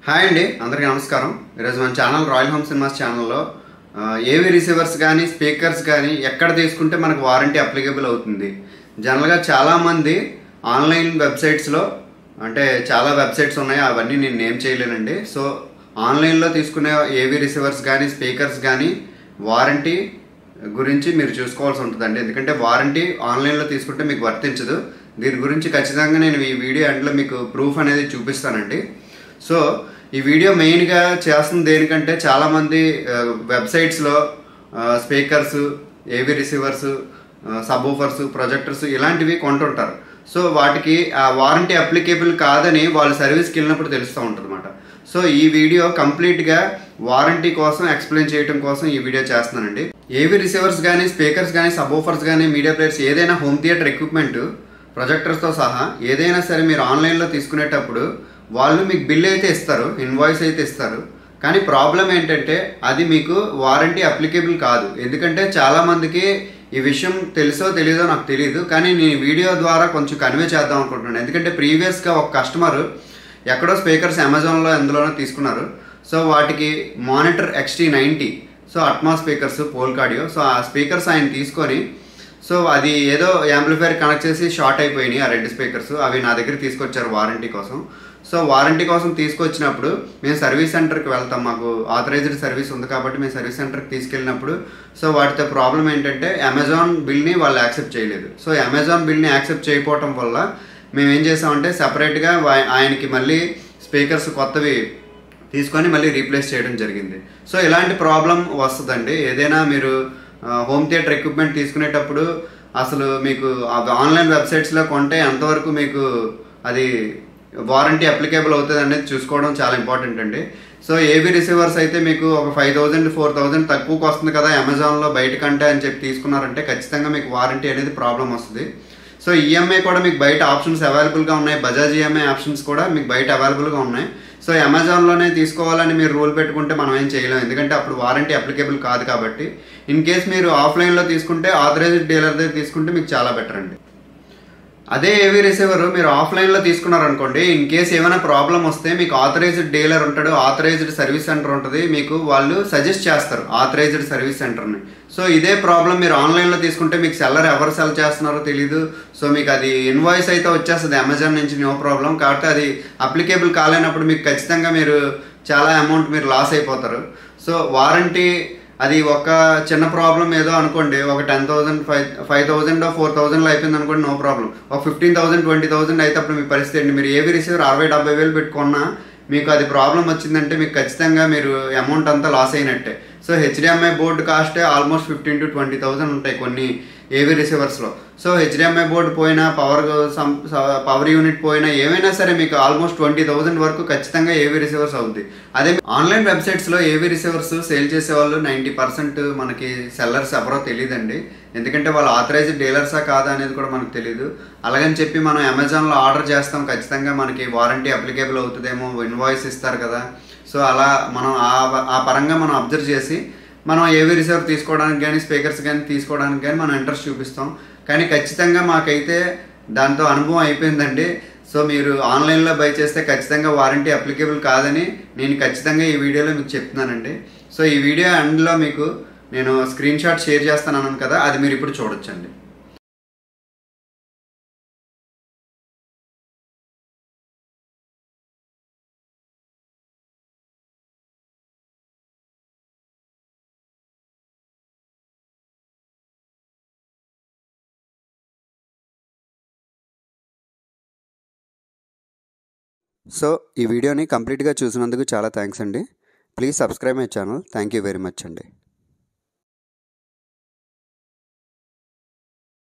hi అండి అందరికీ నమస్కారం ఈరోజు మన ఛానల్ రాయల్ హోమ్ సినిమాస్ ఛానల్లో ఆ, ఏవి రిసీవర్స్ కానీ స్పీకర్స్ కానీ ఎక్కడ తీసుకుంటే మనకు వారంటీ అప్లికబుల్ అవుతుంది జనరల్గా చాలామంది ఆన్లైన్ వెబ్సైట్స్లో అంటే చాలా వెబ్సైట్స్ ఉన్నాయి అవన్నీ నేను నేమ్ చేయలేనండి సో ఆన్లైన్లో తీసుకునే ఏవి రిసీవర్స్ కానీ స్పీకర్స్ కానీ వారంటీ గురించి మీరు చూసుకోవాల్సి ఉంటుందండి ఎందుకంటే వారంటీ ఆన్లైన్లో తీసుకుంటే మీకు వర్తించదు దీని గురించి ఖచ్చితంగా నేను ఈ వీడియో ఎండ్లో మీకు ప్రూఫ్ అనేది చూపిస్తానండి సో ఈ వీడియో మెయిన్గా చేస్తుంది దేనికంటే చాలామంది వెబ్సైట్స్లో speakers AV receivers subwoofers projectors ఇలాంటివి కొంటుంటారు సో వాటికి ఆ వారంటీ అప్లికేబుల్ కాదని వాళ్ళు సర్వీస్కి వెళ్ళినప్పుడు తెలుస్తూ ఉంటుంది అనమాట సో ఈ వీడియో కంప్లీట్గా వారంటీ కోసం ఎక్స్ప్లెయిన్ చేయడం కోసం ఈ వీడియో చేస్తున్నానండి ఏవి రిసీవర్స్ కానీ స్పీకర్స్ కానీ సబూఫర్స్ కానీ మీడియా ప్లేయర్స్ ఏదైనా హోమ్ థియేటర్ ఎక్విప్మెంట్ ప్రొజెక్టర్స్తో సహా ఏదైనా సరే మీరు ఆన్లైన్లో తీసుకునేటప్పుడు వాళ్ళు మీకు బిల్ అయితే ఇస్తారు ఇన్వాయిస్ అయితే ఇస్తారు కానీ ప్రాబ్లం ఏంటంటే అది మీకు వారంటీ అప్లికేబుల్ కాదు ఎందుకంటే చాలామందికి ఈ విషయం తెలుసో తెలియదో నాకు తెలియదు కానీ నేను ఈ వీడియో ద్వారా కొంచెం కన్వే చేద్దాం అనుకుంటున్నాను ఎందుకంటే ప్రీవియస్గా ఒక కస్టమర్ ఎక్కడో స్పీకర్స్ అమెజాన్లో ఎందులోనో తీసుకున్నారు సో వాటికి మానిటర్ ఎక్స్టీ నైంటీ సో అట్మా స్పీకర్స్ పోల్కాడియో సో ఆ స్పీకర్స్ ఆయన తీసుకొని సో అది ఏదో యాంప్లిఫైర్ కనెక్ట్ చేసి షార్ట్ అయిపోయినాయి ఆ రెండు స్పీకర్స్ అవి నా దగ్గర తీసుకొచ్చారు వారంటీ కోసం సో వారంటీ కోసం తీసుకొచ్చినప్పుడు మేము సర్వీస్ సెంటర్కి వెళ్తాం మాకు ఆథరైజ్డ్ సర్వీస్ ఉంది కాబట్టి మేము సర్వీస్ సెంటర్కి తీసుకెళ్ళినప్పుడు సో వాటితో ప్రాబ్లం ఏంటంటే అమెజాన్ బిల్ని వాళ్ళు యాక్సెప్ట్ చేయలేదు సో అమెజాన్ బిల్ని యాక్సెప్ట్ చేయకపోవటం వల్ల మేము ఏం చేసామంటే సపరేట్గా ఆయనకి మళ్ళీ స్పీకర్స్ కొత్తవి తీసుకొని మళ్ళీ రీప్లేస్ చేయడం జరిగింది సో ఇలాంటి ప్రాబ్లం వస్తుందండి ఏదైనా మీరు హోమ్ థియేటర్ ఎక్విప్మెంట్ తీసుకునేటప్పుడు అసలు మీకు ఆన్లైన్ వెబ్సైట్స్లో కొంటే ఎంతవరకు మీకు అది వారంటీ అప్లికేబుల్ అవుతుంది అనేది చూసుకోవడం చాలా ఇంపార్టెంట్ అండి సో ఏవి రిసీవర్స్ అయితే మీకు ఒక ఫైవ్ థౌజండ్ ఫోర్ థౌజండ్ తక్కువకి వస్తుంది కదా అమెజాన్లో బయట కంటే అని చెప్పి తీసుకున్నారంటే ఖచ్చితంగా మీకు వారంటీ అనేది ప్రాబ్లం వస్తుంది సో ఈఎంఐ కూడా మీకు బయట ఆప్షన్స్ అవైలబుల్గా ఉన్నాయి బజాజ్ ఈఎంఐ ఆప్షన్స్ కూడా మీకు బయట అవైలబుల్గా ఉన్నాయి సో అమెజాన్లోనే తీసుకోవాలని మీరు రూల్ పెట్టుకుంటే మనం ఏం చేయలేం ఎందుకంటే అప్పుడు వారంటీ అప్లికేబుల్ కాదు కాబట్టి ఇన్ కేస్ మీరు ఆఫ్లైన్లో తీసుకుంటే ఆథరైజ్డ్ డీలర్ దగ్గర తీసుకుంటే మీకు చాలా బెటర్ అండి అదే ఏవి రిసీవర్ మీరు ఆఫ్లైన్లో తీసుకున్నారనుకోండి ఇన్ కేస్ ఏమైనా ప్రాబ్లం వస్తే మీకు ఆథరైజ్డ్ డీలర్ ఉంటాడు ఆథరైజ్డ్ సర్వీస్ సెంటర్ ఉంటుంది మీకు వాళ్ళు సజెస్ట్ చేస్తారు ఆథరైజ్డ్ సర్వీస్ సెంటర్ని సో ఇదే ప్రాబ్లం మీరు ఆన్లైన్లో తీసుకుంటే మీకు సెల్లర్ ఎవరు సెల్ చేస్తున్నారో తెలీదు సో మీకు అది ఇన్వాయిస్ అయితే వచ్చేస్తుంది అమెజాన్ నుంచి నో ప్రాబ్లం కాబట్టి అది అప్లికేబుల్ కాలేనప్పుడు మీకు ఖచ్చితంగా మీరు చాలా అమౌంట్ మీరు లాస్ అయిపోతారు సో వారంటీ అది ఒక చిన్న ప్రాబ్లం ఏదో అనుకోండి ఒక ten thousand five five thousand four థౌసండ్లో అయిపోయింది అనుకోండి నో ప్రాబ్లం ఒక ఫిఫ్టీన్ థౌసండ్ ట్వంటీ థౌసండ్ అయితే అప్పుడు మీ పరిస్థితి ఏంటి మీరు ఏవి రిసీవర్ అరవై డెబ్బై వేలు పెట్టుకున్నా మీకు అది ప్రాబ్లం వచ్చిందంటే మీకు ఖచ్చితంగా మీరు అమౌంట్ అంతా లాస్ అయినట్టే సో హెచ్డిఎంఐ బోర్డు కాస్టే almost fifteen to twenty thousand ఉంటాయి కొన్ని ఏవి రిసీవర్స్లో సో హెచ్డిఎంఐ బోర్డు పోయినా పవర్ పవర్ యూనిట్ పోయినా ఏమైనా సరే మీకు ఆల్మోస్ట్ ట్వంటీ థౌసండ్ వరకు ఖచ్చితంగా ఏవి రిసీవర్స్ అవుద్ది అదే ఆన్లైన్ వెబ్సైట్స్లో ఏవి రిసీవర్స్ సేల్ చేసే వాళ్ళు నైంటీ పర్సెంట్ మనకి సెల్లర్స్ ఎవరో తెలియదండి ఎందుకంటే వాళ్ళు ఆథరైజ్డ్ డీలర్సా కాదా అనేది కూడా మనకు తెలియదు అలాగని చెప్పి మనం అమెజాన్లో ఆర్డర్ చేస్తాం ఖచ్చితంగా మనకి వారంటీ అప్లికేబుల్ అవుతుందేమో ఇన్వాయిస్ ఇస్తారు కదా సో అలా మనం ఆ ఆ పరంగా మనం అబ్జర్వ్ చేసి మనం ఏవి రిసర్వ్ తీసుకోవడానికి కానీ స్పీకర్స్ కానీ తీసుకోవడానికి కానీ మనం ఇంట్రెస్ట్ చూపిస్తాం కానీ ఖచ్చితంగా మాకైతే దాంతో అనుభవం అయిపోయిందండి సో మీరు ఆన్లైన్లో బై చేస్తే ఖచ్చితంగా వారంటీ అప్లికేబుల్ కాదని నేను ఖచ్చితంగా ఈ వీడియోలో మీకు చెప్తున్నానండి సో ఈ వీడియో ఎండ్లో మీకు నేను స్క్రీన్ షాట్ షేర్ చేస్తాను కదా అది మీరు ఇప్పుడు చూడొచ్చండి సో ఈ వీడియోని కంప్లీట్గా చూసినందుకు చాలా థ్యాంక్స్ అండి please subscribe my channel thank you very much అండి